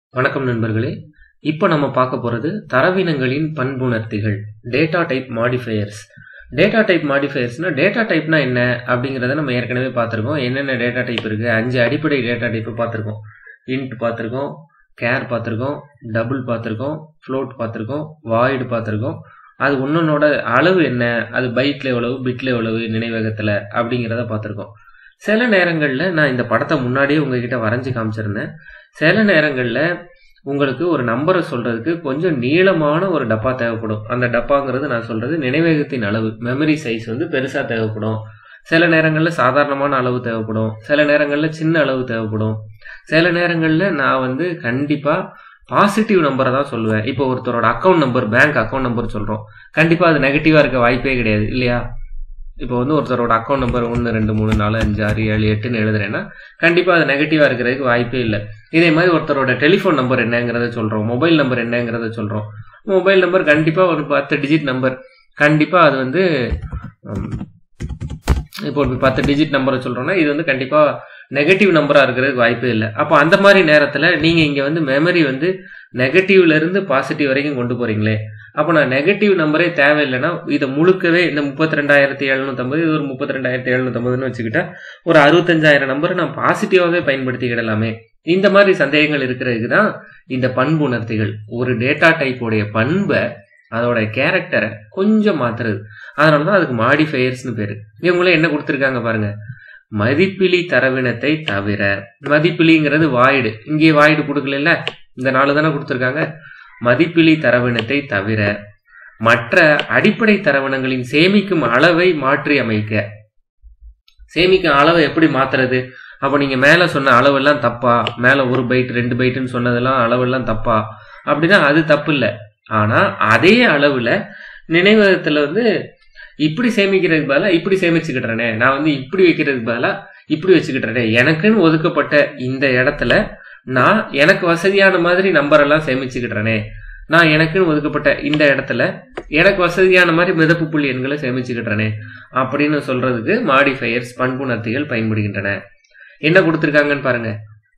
வணக்கம் நண்பர்களே இப்போ நம்ம பார்க்க போகிறது தரவினங்களின் பண்புணர்த்திகள் data type modifiers data type மாடிஃபையர்ஸ்னால் டேட்டா டைப்னா என்ன அப்படிங்கிறத நம்ம ஏற்கனவே பார்த்துருக்கோம் என்னென்ன டேட்டா டைப் இருக்குது அஞ்சு அடிப்படை டேட்டா டைப்பு பார்த்துருக்கோம் இன்ட் பார்த்துருக்கோம் கேர் பார்த்துருக்கோம் டபுள் பார்த்துருக்கோம் ஃப்ளோட் பார்த்துருக்கோம் வாய்டு பார்த்துருக்கோம் அது ஒன்னொன்னோட அளவு என்ன அது பைட்டில் எவ்வளவு பிட்டில் எவ்வளவு நினைவகத்தில் அப்படிங்கிறத பார்த்துருக்கோம் சில நேரங்களில் நான் இந்த படத்தை முன்னாடியே உங்ககிட்ட வரைஞ்சி காமிச்சிருந்தேன் சில நேரங்களில் உங்களுக்கு ஒரு நம்பரை சொல்கிறதுக்கு கொஞ்சம் நீளமான ஒரு டப்பா தேவைப்படும் அந்த டப்பாங்கிறது நான் சொல்கிறது நினைவகத்தின் அளவு மெமரி சைஸ் வந்து பெருசாக தேவைப்படும் சில நேரங்களில் சாதாரணமான அளவு தேவைப்படும் சில நேரங்களில் சின்ன அளவு தேவைப்படும் சில நேரங்களில் நான் வந்து கண்டிப்பாக பாசிட்டிவ் நம்பரை தான் சொல்லுவேன் இப்போ ஒருத்தரோட account number bank account number சொல்கிறோம் கண்டிப்பாக அது நெகட்டிவாக இருக்க வாய்ப்பே கிடையாது இல்லையா இப்போ வந்து ஒருத்தரோட அக்கௌண்ட் நம்பர் ஒன்று ரெண்டு மூணு நாலு அஞ்சு ஆறு ஏழு எட்டுன்னு எழுதுறேன்னா கண்டிப்பாக அது நெகட்டிவாக இருக்கிறதுக்கு வாய்ப்பே இல்லை இதே மாதிரி ஒருத்தரோட டெலிஃபோன் நம்பர் என்னங்கிறத சொல்கிறோம் மொபைல் நம்பர் என்னங்கிறத சொல்கிறோம் மொபைல் நம்பர் கண்டிப்பாக ஒரு பத்து டிஜிட் நம்பர் கண்டிப்பாக அது வந்து இப்போ ஒரு பத்து டிஜிட் நம்பரை சொல்கிறோன்னா இது வந்து கண்டிப்பாக நெகட்டிவ் நம்பராக இருக்கிறதுக்கு வாய்ப்பே இல்லை அப்போ அந்த மாதிரி நேரத்தில் நீங்கள் இங்கே வந்து மெமரி வந்து நெகட்டிவ்லேருந்து பாசிட்டிவ் வரைக்கும் கொண்டு போகிறீங்களே அப்போ நான் நெகட்டிவ் நம்பரே தேவையில்லைன்னா இதை முழுக்கவே இந்த முப்பத்தி ரெண்டாயிரத்தி எழுநூத்தம்பது இது ஒரு முப்பத்தி ரெண்டாயிரத்தி எழுநூத்தம்பதுன்னு வச்சுக்கிட்டா ஒரு அறுபத்தஞ்சாயிரம் நம்பரை நான் பாசிட்டிவாகவே பயன்படுத்திக்கிடலாமே இந்த மாதிரி சந்தேகங்கள் இருக்கிறதுக்கு தான் இந்த பண்புணர்த்திகள் ஒரு டேட்டா டைப்போடைய பண்பை அதோட கேரக்டரை கொஞ்சம் மாத்துறது அதனால தான் அதுக்கு மாடிஃபையர்ஸ்னு பேரு இவங்களே என்ன கொடுத்துருக்காங்க பாருங்க மதிப்பிலி தரவினத்தை தவிர மதிப்பிலிங்கிறது வாய்டு இங்கே வாய்டு கொடுக்கல இந்த நாலு தானே கொடுத்துருக்காங்க மதிப்பிலி தரவினத்தை தவிர மற்ற அடிப்படை தரவினங்களின் சேமிக்கும் அளவை மாற்றி அமைக்க சேமிக்கும் அளவை எப்படி மாத்துறது அப்போ நீங்க மேல சொன்ன அளவெல்லாம் தப்பா மேல ஒரு பைட் ரெண்டு பைட்டுன்னு சொன்னதெல்லாம் அளவெல்லாம் தப்பா அப்படின்னா அது தப்பு இல்லை ஆனா அதே அளவுல நினைவகத்துல வந்து இப்படி சேமிக்கிறதுக்கு பதிலாக இப்படி சேமிச்சுக்கிட்டுறேனே நான் வந்து இப்படி வைக்கிறதுக்கு பதிலாக இப்படி வச்சுக்கிட்டுறேனே எனக்குன்னு ஒதுக்கப்பட்ட இந்த இடத்துல நான் எனக்கு வசதியான மாதிரி நம்பரெல்லாம் சேமிச்சுக்கிட்டுறேனே நான் எனக்குன்னு ஒதுக்கப்பட்ட இந்த இடத்துல எனக்கு வசதியான மாதிரி மிதப்பு புள்ளி எண்களை சேமிச்சுக்கிட்டுறேனே அப்படின்னு சொல்றதுக்கு மாடிஃபையர்ஸ் பண்புணர்த்திகள் பயன்படுகின்றன என்ன கொடுத்துருக்காங்கன்னு பாருங்க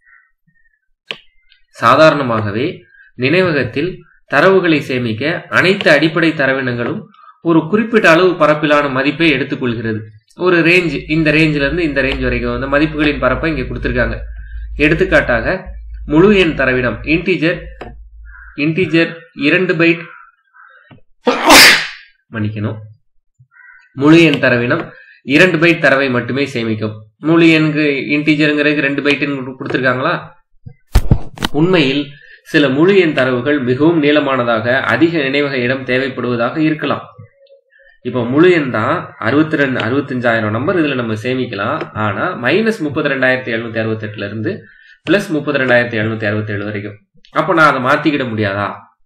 சாதாரணமாகவே நினைவகத்தில் தரவுகளை சேமிக்க அனைத்து அடிப்படை தரவினங்களும் ஒரு குறிப்பிட்ட அளவு பரப்பிலான மதிப்பை எடுத்துக்கொள்கிறது ஒரு ரேஞ்ச் இந்த ரேஞ்சில இருந்து இந்த ரேஞ்ச் வரைக்கும் அந்த மதிப்புகளின் பரப்பை இங்க கொடுத்துருக்காங்க எடுத்துக்காட்டாக முழு எண் தரவினம் இன்டிஜர் இன்டிஜர் இரண்டு பைட் மன்னிக்கணும் முழு எண் தரவினம் இரண்டு பைட் தரவை மட்டுமே சேமிக்கும் முழு எண்கு இன்டிஜருங்கிறதுக்கு ரெண்டு பைட்டுன்னு கொடுத்துருக்காங்களா உண்மையில் சில முழு எண் தரவுகள் மிகவும் நீளமானதாக அதிக நினைவக இடம் தேவைப்படுவதாக இருக்கலாம் இப்போ முழு எண் தான் அறுபத்தி ரெண்டு அறுபத்தஞ்சாயிரம் நம்பர் இதுல நம்ம சேமிக்கலாம் ஆனா மைனஸ் முப்பத்தி ரெண்டாயிரத்தி எழுநூத்தி அறுபத்தி எட்டுல இருந்து பிளஸ் முப்பத்தி ரெண்டாயிரத்தி எழுநூத்தி அறுபத்தி ஏழு வரைக்கும் அப்போ நான் அதை மாத்திக்கிட முடியாதா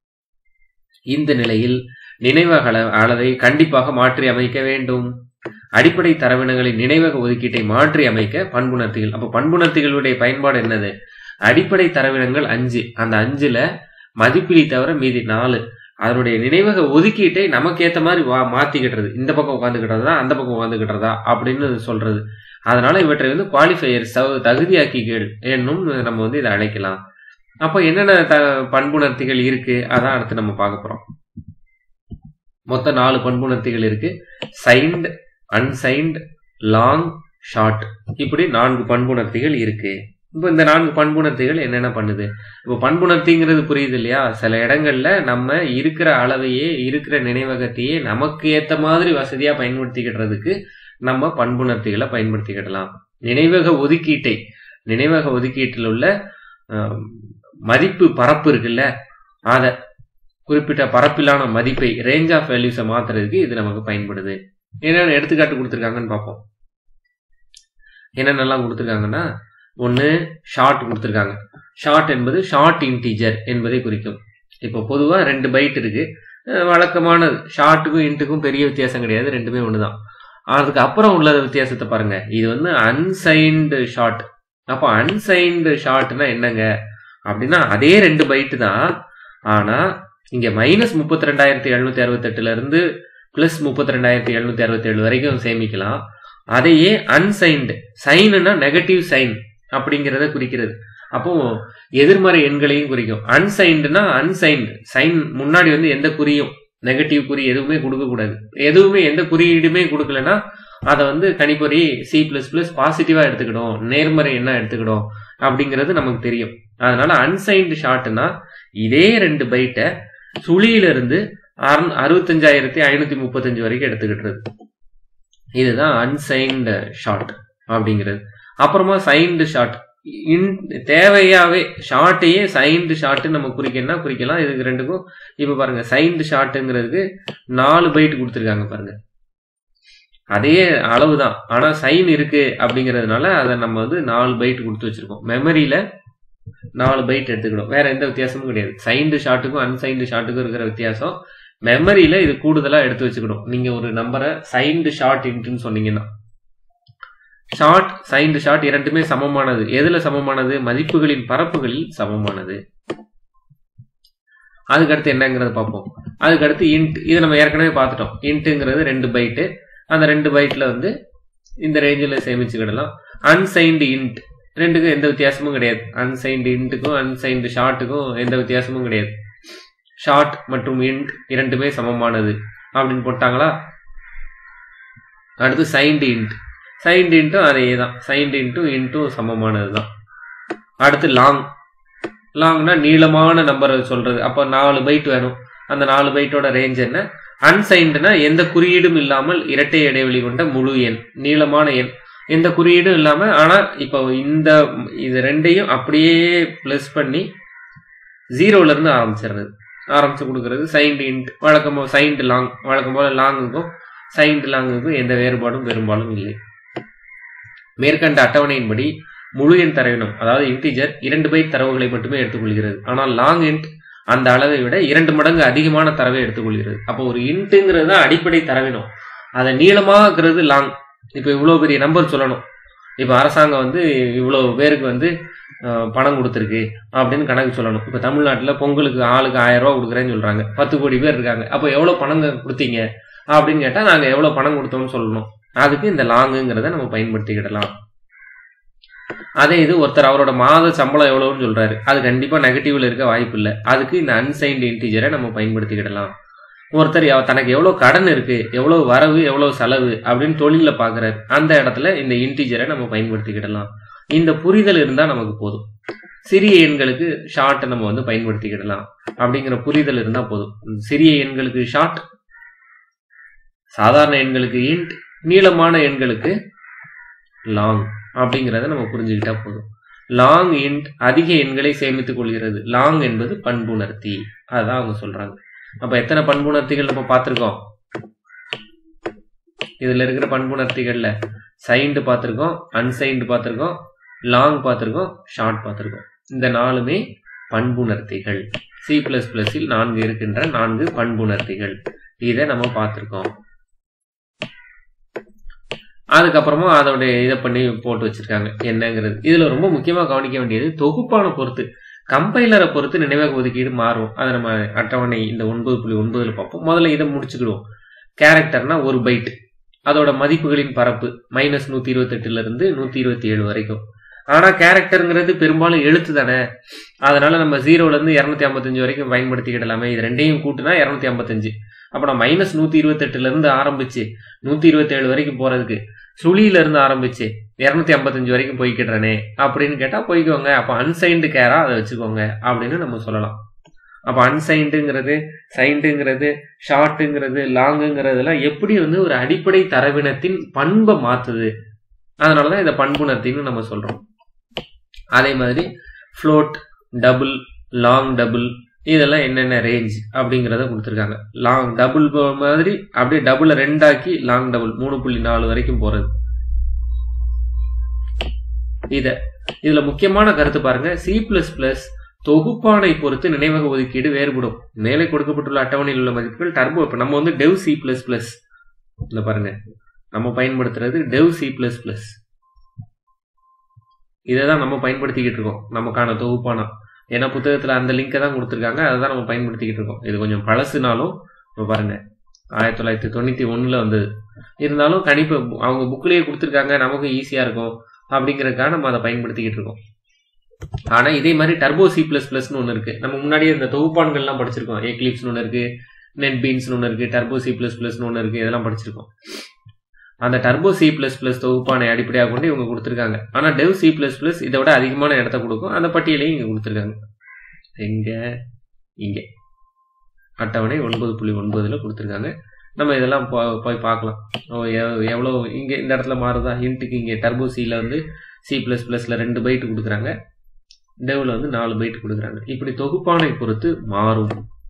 இந்த நிலையில் நினைவக அளவை கண்டிப்பாக மாற்றி அமைக்க வேண்டும் அடிப்படை தரவினங்களின் நினைவக ஒதுக்கீட்டை மாற்றி அமைக்க பண்புணர்த்திகள் அப்போ பண்புணர்த்திகளுடைய பயன்பாடு என்னது அடிப்படை தரவினங்கள் அஞ்சு அந்த அஞ்சுல மதிப்பிலி தவிர மீதி நாலு அதனுடைய நினைவக ஒதுக்கீட்டை நமக்கு ஏத்த மாதிரி வா மாத்திக்கிட்டுறது இந்த பக்கம் உட்காந்துக்கிட்டதா அந்த பக்கம் உட்காந்துக்கிட்டதா அப்படின்னு சொல்றது அதனால இவற்றை வந்து குவாலிஃபையர் தகுதியாக்கிகள் என்னும் நம்ம வந்து இதை அழைக்கலாம் அப்போ என்னென்ன த பண்புணர்த்திகள் இருக்கு அதான் அடுத்து நம்ம பார்க்க போறோம் மொத்தம் நாலு பண்புணர்த்திகள் இருக்கு சைன்ட் அன்சைன்ட் லாங் ஷார்ட் இப்படி நான்கு பண்புணர்த்திகள் இருக்கு இப்போ இந்த நான்கு பண்புணர்த்திகள் என்னென்ன பண்ணுது இப்போ பண்புணர்த்திங்கிறது புரியுது இல்லையா சில இடங்கள்ல நம்ம இருக்கிற அளவையே இருக்கிற நினைவகத்தையே நமக்கு ஏத்த மாதிரி வசதியா பயன்படுத்திக்கிடுறதுக்கு நம்ம பண்புணர்த்திகளை பயன்படுத்திக்கிடலாம் நினைவக ஒதுக்கீட்டை நினைவக ஒதுக்கீட்டில் உள்ள மதிப்பு பரப்பு இருக்குல்ல அதை குறிப்பிட்ட பரப்பிலான மதிப்பை ரேஞ்ச் ஆஃப் வேல்யூஸை மாத்துறதுக்கு இது நமக்கு பயன்படுது என்னென்ன எடுத்துக்காட்டு கொடுத்துருக்காங்கன்னு பார்ப்போம் என்னென்னலாம் கொடுத்துருக்காங்கன்னா ஒன்று ஷார்ட் கொடுத்துருக்காங்க ஷார்ட் என்பது ஷார்ட் இன்டீஜர் என்பதை குறிக்கும் இப்போ பொதுவாக ரெண்டு பைட் இருக்கு வழக்கமானது ஷார்ட்டுக்கும் இன்ட்டுக்கும் பெரிய வித்தியாசம் கிடையாது ரெண்டுமே ஒன்று தான் அதுக்கு அப்புறம் உள்ள வித்தியாசத்தை பாருங்க இது வந்து அன்சைன்டு ஷார்ட் அப்போ அன்சைன்டு ஷார்ட்னா என்னங்க அப்படின்னா அதே ரெண்டு பைட்டு தான் ஆனால் இங்கே மைனஸ் முப்பத்தி ரெண்டாயிரத்தி எழுநூத்தி அறுபத்தெட்டுல இருந்து பிளஸ் முப்பத்தி ரெண்டாயிரத்தி எழுநூத்தி அறுபத்தி ஏழு வரைக்கும் சேமிக்கலாம் அதையே அன்சைன்டு சைனுனா நெகட்டிவ் சைன் அப்படிங்கிறத குறிக்கிறது அப்போ எதிர்மறை எண்களையும் குறிக்கும் அன்சைன்டுனா அன்சைன்டு சைன் முன்னாடி வந்து எந்த குறியும் நெகட்டிவ் குறி எதுவுமே கொடுக்க கூடாது எதுவுமே எந்த குறியீடுமே கொடுக்கலன்னா அதை வந்து கணிப்பொறி சி பிளஸ் பிளஸ் பாசிட்டிவா எடுத்துக்கிடும் நேர்மறை என்ன எடுத்துக்கிடும் அப்படிங்கிறது நமக்கு தெரியும் அதனால அன்சைன்டு ஷார்ட்னா இதே ரெண்டு பைட்டை சுழியில இருந்து அறுபத்தஞ்சாயிரத்தி ஐநூத்தி முப்பத்தஞ்சு வரைக்கும் எடுத்துக்கிட்டுறது இதுதான் அன்சைன்டு ஷார்ட் அப்படிங்கிறது அப்புறமா சைன்டு ஷார்ட் தேவையாவே ஷார்ட்டையே சைன்டு ஷார்ட் நம்ம குறிக்கணும்னா குறிக்கலாம் இதுக்கு ரெண்டுக்கும் இப்ப பாருங்க சைன்டு ஷார்ட்டுங்கிறதுக்கு நாலு பைட் கொடுத்துருக்காங்க பாருங்க அதே அளவு தான் ஆனா சைன் இருக்கு அப்படிங்கிறதுனால அதை நம்ம வந்து நாலு பைட் கொடுத்து வச்சிருக்கோம் மெமரியில நாலு பைட் எடுத்துக்கிடும் வேற எந்த வித்தியாசமும் கிடையாது சைன்டு ஷார்ட்டுக்கும் அன்சைன்டு ஷார்ட்டுக்கும் இருக்கிற வித்தியாசம் மெமரியில இது கூடுதலா எடுத்து வச்சுக்கணும் நீங்க ஒரு நம்பரை சைன்டு ஷார்ட் இன்ட்டுன்னு சொன்னீங்கன்னா ஷார்ட் சைன்டு ஷார்ட் இரண்டுமே சமமானது எதுல சமமானது மதிப்புகளின் பரப்புகளில் சமமானது அதுக்கடுத்து என்னங்கிறத பார்ப்போம் அதுக்கடுத்து இன்ட் இது நம்ம ஏற்கனவே பார்த்துட்டோம் இன்ட்டுங்கிறது ரெண்டு பைட்டு அந்த ரெண்டு பைட்ல வந்து இந்த ரேஞ்சில் சேமிச்சுக்கிடலாம் அன்சைன்டு இன்ட் ரெண்டுக்கும் எந்த வித்தியாசமும் கிடையாது அன்சைன்டு இன்ட்டுக்கும் அன்சைன்டு ஷார்ட்டுக்கும் எந்த வித்தியாசமும் கிடையாது ஷார்ட் மற்றும் இன்ட் இரண்டுமே சமமானது அப்படின்னு போட்டாங்களா அடுத்து சைன்டு இன்ட் சைன்டு இன்ட்டும் அதே தான் சைன்டு இன்ட்டும் இன்ட்டும் சமமானது தான் அடுத்து லாங் லாங்னா நீளமான நம்பர் சொல்றது அப்போ நாலு பைட் வேணும் அந்த நாலு பைட்டோட ரேஞ்ச் என்ன அன்சைன்டுனா எந்த குறியீடும் இல்லாமல் இரட்டை இடைவெளி கொண்ட முழு எண் நீளமான எண் எந்த குறியீடும் இல்லாம ஆனா இப்போ இந்த இது ரெண்டையும் அப்படியே பிளஸ் பண்ணி ஜீரோல இருந்து ஆரம்பிச்சிடுறது ஆரம்பிச்சு கொடுக்கறது சைன்டு இன்ட் வழக்கம் போல சைன்டு லாங் வழக்கம் போல லாங்குக்கும் சைன்டு லாங்குக்கும் எந்த வேறுபாடும் பெரும்பாலும் இல்லை மேற்கண்ட அட்டவணையின்படி முழு எண் தரவினம் அதாவது இன்டிஜர் இரண்டு பைட் தரவுகளை மட்டுமே எடுத்துக்கொள்கிறது ஆனால் லாங் இன்ட் அந்த அளவை விட இரண்டு மடங்கு அதிகமான தரவை எடுத்துக்கொள்கிறது அப்போ ஒரு இன்ட்டுங்கிறது தான் அடிப்படை தரவினம் அதை நீளமாகிறது லாங் இப்போ இவ்வளோ பெரிய நம்பர் சொல்லணும் இப்போ அரசாங்கம் வந்து இவ்வளோ பேருக்கு வந்து பணம் கொடுத்துருக்கு அப்படின்னு கணக்கு சொல்லணும் இப்போ தமிழ்நாட்டில் பொங்கலுக்கு ஆளுக்கு ஆயிரம் ரூபா கொடுக்குறேன்னு சொல்றாங்க பத்து கோடி பேர் இருக்காங்க அப்போ எவ்வளோ பணம் கொடுத்தீங்க அப்படின்னு கேட்டால் நாங்கள் எவ்வளோ பணம் கொடுத்தோம்னு சொல்லணும் அதுக்கு இந்த லாங்குங்கிறத நம்ம பயன்படுத்திக்கிடலாம் அதே இது ஒருத்தர் அவரோட மாத சம்பளம் எவ்வளவுன்னு சொல்றாரு அது கண்டிப்பா நெகட்டிவ்ல இருக்க வாய்ப்பு இல்லை அதுக்கு இந்த அன்சைன்டு இன்டிஜரை நம்ம பயன்படுத்திக்கிடலாம் ஒருத்தர் தனக்கு எவ்வளவு கடன் இருக்கு எவ்வளவு வரவு எவ்வளவு செலவு அப்படின்னு தொழில பாக்குறாரு அந்த இடத்துல இந்த இன்டிஜரை நம்ம பயன்படுத்திக்கிடலாம் இந்த புரிதல் இருந்தா நமக்கு போதும் சிறிய எண்களுக்கு ஷார்ட் நம்ம வந்து பயன்படுத்திக்கிடலாம் அப்படிங்கிற புரிதல் இருந்தா போதும் சிறிய எண்களுக்கு ஷார்ட் சாதாரண எண்களுக்கு இன்ட் நீளமான எண்களுக்கு லாங் அப்படிங்கிறத நம்ம புரிஞ்சுக்கிட்டா போதும் லாங் இன்ட் அதிக எண்களை சேமித்துக் கொள்கிறது லாங் என்பது பண்புணர்த்தி அதுதான் அவங்க சொல்றாங்க அப்ப எத்தனை பண்புணர்த்திகள் நம்ம பார்த்திருக்கோம் இதுல இருக்கிற பண்புணர்த்திகள்ல சைன்டு பார்த்திருக்கோம் அன்சைன்டு பார்த்திருக்கோம் லாங் பார்த்திருக்கோம் ஷார்ட் பார்த்திருக்கோம் இந்த நாலுமே பண்புணர்த்திகள் சி பிளஸ் பிளஸில் நான்கு இருக்கின்ற நான்கு பண்புணர்த்திகள் இதை நம்ம பார்த்திருக்கோம் அதுக்கப்புறமா அதோடைய இதை பண்ணி போட்டு வச்சிருக்காங்க என்னங்கிறது இதுல ரொம்ப முக்கியமா கவனிக்க வேண்டியது தொகுப்பான பொறுத்து கம்பைலரை பொறுத்து நினைவக ஒதுக்கீடு மாறும் அதை நம்ம அட்டவணை இந்த ஒன்பது புள்ளி ஒன்பதுல பார்ப்போம் முதல்ல இதை முடிச்சுக்கிடுவோம் கேரக்டர்னா ஒரு பைட் அதோட மதிப்புகளின் பரப்பு மைனஸ் நூத்தி இருபத்தி எட்டுல இருந்து நூத்தி இருபத்தி ஏழு வரைக்கும் ஆனா கேரக்டருங்கிறது பெரும்பாலும் எழுத்து தானே அதனால நம்ம ஜீரோல இருந்து இருநூத்தி ஐம்பத்தஞ்சு வரைக்கும் பயன்படுத்திக்கிடலாமே இது ரெண்டையும் கூட்டுனா இருநூத்தி ஐம்பத்தஞ்சு அப்ப நான் மைனஸ் நூத்தி இருபத்தி எட்டுல இருந்து ஆரம்பிச்சு நூத்தி இருபத்தி ஏழு வரைக்கும் போறதுக்கு சுழியில இருந்து ஆரம்பிச்சு இருநூத்தி ஐம்பத்தஞ்சு வரைக்கும் போய்க்கிடுறனே அப்படின்னு கேட்டா போய்க்கோங்க அப்ப அன்சைன்டு கேரா அதை வச்சுக்கோங்க அப்படின்னு நம்ம சொல்லலாம் அப்ப அன்சைன்டுங்கிறது சைன்டுங்கிறது ஷார்ட்டுங்கிறது லாங்குங்கிறதுலாம் எப்படி வந்து ஒரு அடிப்படை தரவினத்தின் பண்பை மாத்துது அதனாலதான் இதை பண்புணர்த்தின்னு நம்ம சொல்றோம் அதே மாதிரி ஃப்ளோட் டபுள் லாங் டபுள் இதெல்லாம் என்னென்ன ரேஞ்ச் அப்படிங்கிறத கொடுத்துருக்காங்க லாங் டபுள் மாதிரி அப்படியே டபுளை ரெண்டாக்கி லாங் டபுள் மூணு புள்ளி நாலு வரைக்கும் போறது இத இதுல முக்கியமான கருத்து பாருங்க சி பிளஸ் பிளஸ் தொகுப்பானை பொறுத்து நினைவக ஒதுக்கீடு வேறுபடும் மேலே கொடுக்கப்பட்டுள்ள அட்டவணையில் உள்ள மதிப்புகள் டர்போ இப்போ நம்ம வந்து டெவ் சி பிளஸ் பிளஸ் இல்ல பாருங்க நம்ம பயன்படுத்துறது டெவ் சி பிளஸ் பிளஸ் இதை தான் நம்ம பயன்படுத்திக்கிட்டு இருக்கோம் நமக்கான தொகுப்பானா ஏன்னா புத்தகத்துல அந்த லிங்கை தான் கொடுத்துருக்காங்க அதை தான் நம்ம பயன்படுத்திக்கிட்டு இருக்கோம் இது கொஞ்சம் பழசுனாலும் இப்போ பாருங்க ஆயிரத்தி தொள்ளாயிரத்தி தொண்ணூத்தி ஒண்ணுல வந்தது இருந்தாலும் கணிப்பு அவங்க புக்லயே கொடுத்துருக்காங்க நமக்கும் ஈஸியா இருக்கும் அப்படிங்கறதுக்காக நம்ம அதை பயன்படுத்திக்கிட்டு இருக்கோம் ஆனா இதே மாதிரி டர்போ சி பிளஸ் பிளஸ்னு ஒன்று இருக்கு நம்ம முன்னாடியே இந்த தொகுப்பான்கள்லாம் படிச்சிருக்கோம் ஏக்லிப்ஸ்னு ஒன்று இருக்கு நெட் பீன்ஸ்னு ஒன்று இருக்கு டர்போ சி பிளஸ் பிளஸ்னு ஒன்று இருக்கு இதெல்லாம் படிச்சிருக்கோம் அந்த டர்போ சி பிளஸ் பிளஸ் தொகுப்பானை அடிப்படையாக கொண்டு இவங்க கொடுத்துருக்காங்க ஆனா டெவ் சி பிளஸ் பிளஸ் இதை விட அதிகமான இடத்த கொடுக்கும் அந்த பட்டியலையும் இங்க கொடுத்துருக்காங்க எங்க இங்க அட்டவணை ஒன்பது புள்ளி ஒன்பதுல கொடுத்துருக்காங்க நம்ம இதெல்லாம் போ- போய் பார்க்கலாம் ஓ, எவ்- எவ்வளோ இங்க இந்த இடத்துல மாறுதா இன்ட்டுக்கு இங்க டர்போ சில வந்து சி பிளஸ் பிளஸ்ல ரெண்டு பைட் கொடுக்குறாங்க டெவ்ல வந்து நாலு பைட் கொடுக்குறாங்க இப்படி தொகுப்பானை பொறுத்து மாறும்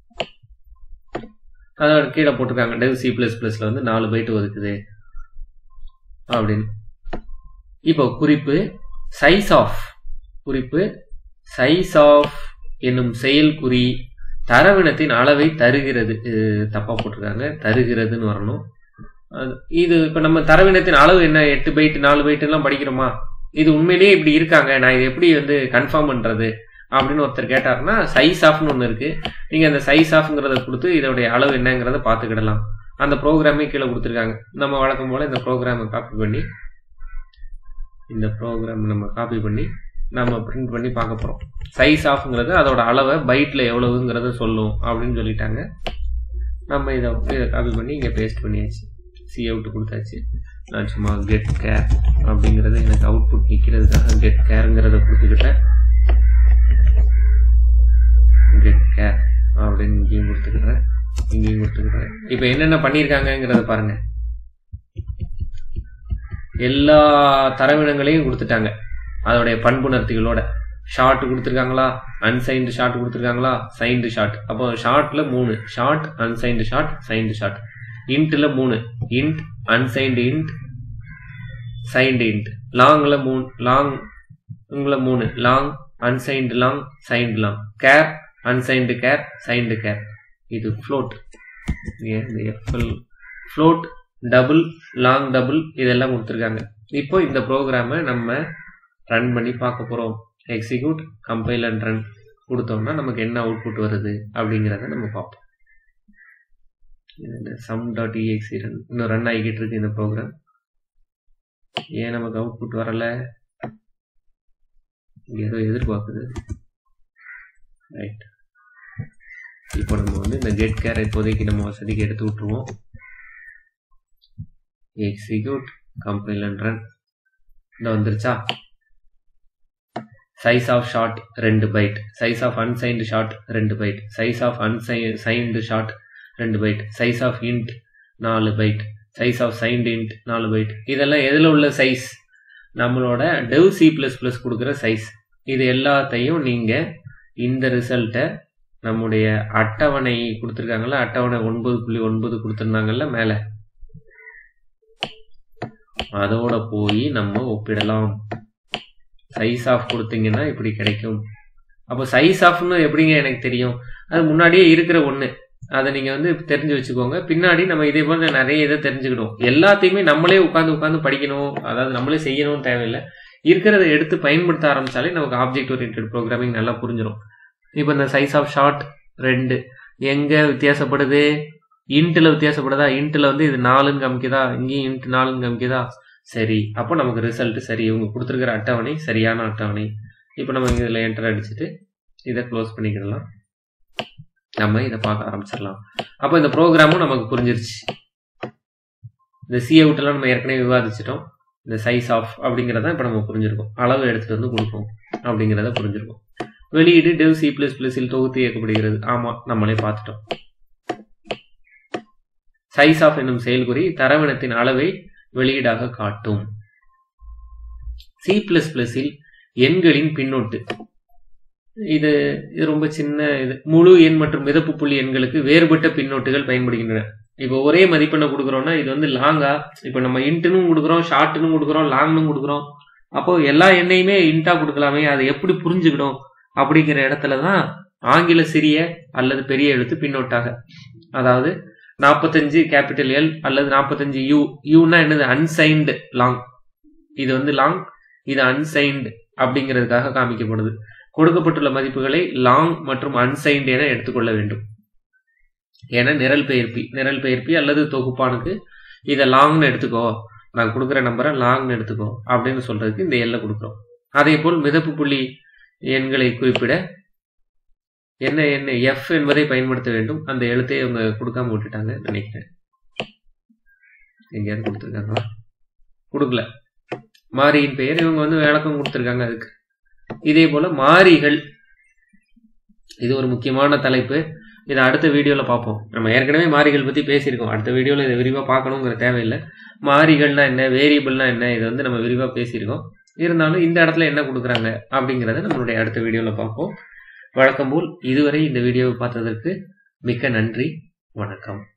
அதோட கீழே போட்டிருக்காங்க டெவ் சி பிளஸ் பிளஸ்ல வந்து நாலு பைட் ஒதுக்குது அப்படின்னு இப்போ குறிப்பு சைஸ் ஆஃப் குறிப்பு சைஸ் ஆஃப் என்னும் செயல் குறி தரவினத்தின் அளவை தருகிறது இது தப்பா போட்டிருக்காங்க தருகிறதுன்னு வரணும் அது- இது இப்ப நம்ம தரவினத்தின் அளவு என்ன எட்டு பைட் நாலு பைட் எல்லாம் படிக்கிறோமா இது உண்மையிலேயே இப்படி இருக்காங்க நான் இதை எப்படி வந்து கன்ஃபார்ம் பண்றது அப்படின்னு ஒருத்தர் கேட்டாருன்னா சைஸ் ஆஃப்னு ஒன்று இருக்கு நீங்க அந்த சைஸ் ஆஃப்ங்கிறத கொடுத்து இதோடைய அளவு என்னங்கிறத பார்த்துக்கிடலாம் அந்த ப்ரோக்ராமே கீழே கொடுத்துருக்காங்க நம்ம வழக்கம் போல இந்த ப்ரோக்ராமை காப்பி பண்ணி இந்த ப்ரோக்ராம் நம்ம காப்பி பண்ணி நம்ம பிரிண்ட் பண்ணி பார்க்க போறோம் சைஸ் ஆஃப்ங்கிறது அதோட அளவை பைட்ல எவ்வளவுங்கிறத சொல்லும் அப்படின்னு சொல்லிட்டாங்க நம்ம இதை இதை காப்பி பண்ணி இங்கே பேஸ்ட் பண்ணியாச்சு சி அவுட் கொடுத்தாச்சு நான் சும்மா கெட் கேர் அப்படிங்கிறது எனக்கு அவுட்புட் நிற்கிறதுக்காக கெட் கேருங்கிறத கொடுத்துக்கிட்டேன் கெட் கேர் அப்படின்னு இங்கேயும் கொடுத்துக்கிறேன் இங்கேயும் கொடுத்துக்கிறேன் இப்போ என்னென்ன பண்ணியிருக்காங்கங்கிறத பாருங்க எல்லா தரவினங்களையும் கொடுத்துட்டாங்க அதோடைய பண்புணர்த்திகளோட ஷார்ட் கொடுத்துருக்காங்களா அன்சைன்டு ஷார்ட் கொடுத்துருக்காங்களா சைன்டு ஷார்ட் அப்போ ஷார்ட்ல மூணு short unsigned short signed short இன்ட்ல மூணு int unsigned int signed int லாங்ல மூணு லாங் மூணு long unsigned long signed long char unsigned char signed char இது ஃப்ளோட் எஃப்எல் ஃப்ளோட் டபுள் லாங் டபுள் இதெல்லாம் கொடுத்துருக்காங்க இப்போ இந்த ப்ரோக்ராமை நம்ம ரன் பண்ணி பார்க்க போகிறோம் எக்ஸிக்யூட் கம்பைல் அண்ட் ரன் கொடுத்தோம்னா நமக்கு என்ன அவுட்புட் வருது அப்படிங்கிறத நம்ம பார்ப்போம் சம் டாட் இஎக்ஸி ரன் இன்னும் ரன் ஆகிக்கிட்டு இருக்கு இந்த ப்ரோக்ராம் ஏன் நமக்கு அவுட்புட் வரல இங்க ஏதோ எதிர்பார்க்குது ரைட் இப்போ நம்ம வந்து இந்த கெட் கேர் இப்போதைக்கு நம்ம வசதிக்கு எடுத்து விட்டுருவோம் எக்ஸிக்யூட் கம்பைல் அண்ட் ரன் இந்த வந்துருச்சா சைஸ் ஆஃப் ஷார்ட் ரெண்டு byte size of unsigned short ரெண்டு பைட் சைஸ் ஆஃப் அன்சை சைன்டு ஷார்ட் ரெண்டு பைட் சைஸ் ஆஃப் இன்ட் நாலு byte size of signed int நாலு பைட் இதெல்லாம் எதில் உள்ள சைஸ் நம்மளோட டெவ் சி ப்ளஸ் ப்ளஸ் கொடுக்குற சைஸ் இது எல்லாத்தையும் நீங்கள் இந்த ரிசல்ட்டை நம்முடைய அட்டவணை கொடுத்துருக்காங்கல்ல அட்டவணை ஒன்பது புள்ளி ஒன்பது கொடுத்துருந்தாங்கல்ல மேலே அதோட போய் நம்ம ஒப்பிடலாம் சைஸ் ஆஃப் கொடுத்தீங்கன்னா இப்படி கிடைக்கும் அப்போ சைஸ் ஆஃப்னு எப்படிங்க எனக்கு தெரியும் அது முன்னாடியே இருக்கிற ஒன்று அதை நீங்கள் வந்து தெரிஞ்சு வச்சுக்கோங்க பின்னாடி நம்ம இதே போல நிறைய இதை தெரிஞ்சுக்கிடும் எல்லாத்தையுமே நம்மளே உட்காந்து உட்காந்து படிக்கணும் அதாவது நம்மளே செய்யணும்னு தேவையில்லை இருக்கிறத எடுத்து பயன்படுத்த ஆரம்பிச்சாலே நமக்கு ஆப்ஜெக்ட் ஓரியன்ட் ப்ரோக்ராமிங் நல்லா புரிஞ்சிடும் இப்போ இந்த சைஸ் ஆஃப் ஷார்ட் ரெண்டு எங்கே வித்தியாசப்படுது இன்ட்டில் வித்தியாசப்படுதா இன்ட்டில் வந்து இது நாலுன்னு காமிக்குதா இங்கேயும் இன்ட் நாலுன்னு காமிக்குதா சரி அப்போ நமக்கு ரிசல்ட் சரி இவங்க கொடுத்துருக்கிற அட்டவணை சரியான அட்டவணை இப்போ நம்ம இதில் என்டர் அடிச்சுட்டு இதை க்ளோஸ் பண்ணிக்கிடலாம் நம்ம இதை பார்க்க ஆரம்பிச்சிடலாம் அப்போ இந்த ப்ரோக்ராமும் நமக்கு புரிஞ்சிருச்சு இந்த சி அவுட்டெல்லாம் நம்ம ஏற்கனவே விவாதிச்சிட்டோம் இந்த சைஸ் ஆஃப் அப்படிங்கிறத இப்போ நம்ம புரிஞ்சிருக்கோம் அளவு எடுத்துகிட்டு வந்து கொடுப்போம் அப்படிங்கிறத புரிஞ்சிருக்கோம் வெளியீடு டெவ் சி பிளஸ் பிளஸில் தொகுத்து இயக்கப்படுகிறது ஆமாம் நம்மளே பார்த்துட்டோம் சைஸ் ஆஃப் என்னும் செயல்குறி தரவினத்தின் அளவை வெளியீடாக காட்டும் சி பிளஸ் பிளஸில் எண்களின் பின்னொட்டு இது இது ரொம்ப சின்ன இது முழு எண் மற்றும் மிதப்பு புள்ளி எண்களுக்கு வேறுபட்ட பின்னோட்டுகள் பயன்படுகின்றன இப்போ ஒரே மதிப்பெண்ணை கொடுக்குறோம்னா இது வந்து லாங்கா இப்போ நம்ம இன்ட்டுன்னு கொடுக்குறோம் ஷார்ட்னு கொடுக்குறோம் லாங்னு கொடுக்குறோம் அப்போ எல்லா எண்ணையுமே இன்ட்டா கொடுக்கலாமே அதை எப்படி புரிஞ்சுக்கணும் அப்படிங்கிற இடத்துல தான் ஆங்கில சிறிய அல்லது பெரிய எழுத்து பின்னோட்டாக அதாவது நாற்பத்தஞ்சு கேபிட்டல் எல் அல்லது நாற்பத்தஞ்சு யூ யூனா என்னது அன்சைன்டு லாங் இது வந்து லாங் இது அன்சைன்டு அப்படிங்கிறதுக்காக காமிக்கப்படுது கொடுக்கப்பட்டுள்ள மதிப்புகளை லாங் மற்றும் அன்சைன்டு என எடுத்துக்கொள்ள வேண்டும் ஏன்னா நிரல் பெயர்ப்பி நிரல் பெயர்ப்பி அல்லது தொகுப்பானுக்கு இதை லாங்னு எடுத்துக்கோ நான் கொடுக்குற நம்பரை லாங்னு எடுத்துக்கோ அப்படின்னு சொல்றதுக்கு இந்த எல்லை கொடுக்குறோம் அதே போல் மிதப்பு புள்ளி எண்களை குறிப்பிட என்ன என்ன எஃப் என்பதை பயன்படுத்த வேண்டும் அந்த எழுத்தை அவங்க கொடுக்காம விட்டுட்டாங்க நினைக்கிறேன் எங்கேயாவது கொடுத்துருக்காங்களா கொடுக்கல மாரியின் பெயர் இவங்க வந்து விளக்கம் கொடுத்துருக்காங்க அதுக்கு இதே போல மாறிகள் இது ஒரு முக்கியமான தலைப்பு இதை அடுத்த வீடியோவில் பார்ப்போம் நம்ம ஏற்கனவே மாறிகள் பற்றி பேசியிருக்கோம் அடுத்த வீடியோவில் இதை விரிவாக பார்க்கணுங்கிற தேவையில்லை மாறிகள்னா என்ன வேரியபிள்னா என்ன இதை வந்து நம்ம விரிவாக பேசியிருக்கோம் இருந்தாலும் இந்த இடத்துல என்ன கொடுக்குறாங்க அப்படிங்கிறத நம்மளுடைய அடுத்த வீடியோவில் பார்ப்போம் வழக்கம் போல் இதுவரை இந்த வீடியோவை பார்த்ததற்கு மிக்க நன்றி வணக்கம்